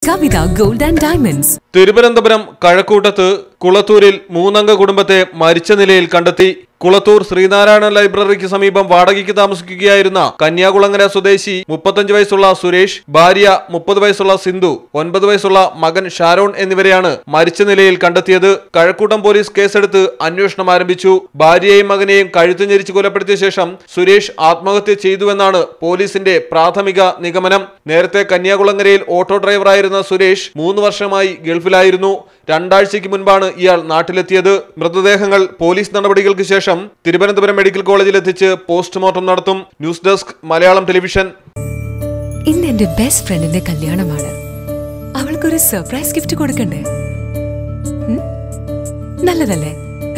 Kavitha gold and diamonds Thiruvananthapuram കഴക്കൂട്ടത്ത് കുളത്തൂരിൽ മൂന്നംഗ കുടുംബത്തെ മരിച്ച നിലയിൽ കണ്ടെത്തി കുളത്തൂർ ശ്രീനാരായണ ലൈബ്രറിക്ക് സമീപം വാടകയ്ക്ക് താമസിക്കുകയായിരുന്ന കന്യാകുളങ്ങര സ്വദേശി മുപ്പത്തഞ്ച് വയസ്സുള്ള സുരേഷ് ഭാര്യ മുപ്പത് വയസ്സുള്ള സിന്ധു ഒൻപത് വയസ്സുള്ള മകൻ ഷാരോൺ എന്നിവരെയാണ് മരിച്ച നിലയിൽ കണ്ടെത്തിയത് കഴക്കൂട്ടം പോലീസ് കേസെടുത്ത് അന്വേഷണം ആരംഭിച്ചു ഭാര്യയെയും മകനെയും കഴുത്തു ഞെരിച്ച് കൊലപ്പെടുത്തിയ ശേഷം സുരേഷ് ആത്മഹത്യ ചെയ്തുവെന്നാണ് പോലീസിന്റെ പ്രാഥമിക നിഗമനം നേരത്തെ കന്യാകുളങ്ങരയിൽ ഓട്ടോ ഡ്രൈവറായിരുന്ന സുരേഷ് മൂന്ന് വർഷമായി ഗൾഫിലായിരുന്നു രണ്ടാഴ്ചയ്ക്ക് മുൻപാണ് ഇയാൾ നാട്ടിലെത്തിയത് മൃതദേഹങ്ങൾ പോലീസ് നടപടികൾക്ക് ശേഷം തിരുവനന്തപുരം മെഡിക്കൽ കോളേജിൽ എത്തിച്ച് പോസ്റ്റ്മോർട്ടം നടത്തും ന്യൂസ് ഡെസ്ക് മലയാളം ടെലിവിഷൻ ഇന്ന് എന്റെ ബെസ്റ്റ് ഫ്രണ്ടിന്റെ കല്യാണമാണ് അവൾക്കൊരു സർപ്രൈസ് ഗിഫ്റ്റ് കൊടുക്കണ്ടേ ഉം? നല്ലതല്ലേ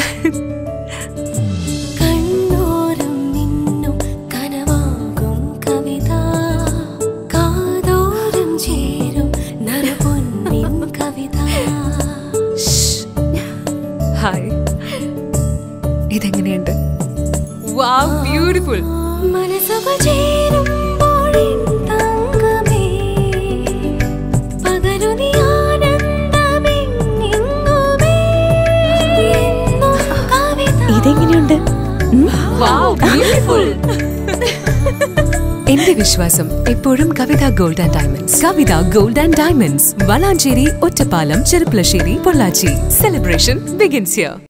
കണ്ണോരം നിന്നും കനവാകും കവിത കാതോരം ചേരും നരപൊന്നിൻ കവിത ഹായ് ഇതെങ്ങനെയുണ്ട് വാവ് ബ്യൂട്ടിഫുൾ മനസ്സുകൾ ചേരുമ്പോഴിൻ തങ്കമേ പകരു നീ ആനന്ദമെങ്ങുമേ എന്നും കവിത ഇതെങ്ങനെയുണ്ട് ബ്യൂട്ടിഫുൾ എന്റെ വിശ്വാസം എപ്പോഴും Kavitha gold and diamonds Kavitha gold and diamonds Valanchery Ottapalam Cherpulassery Pollachi celebration begins here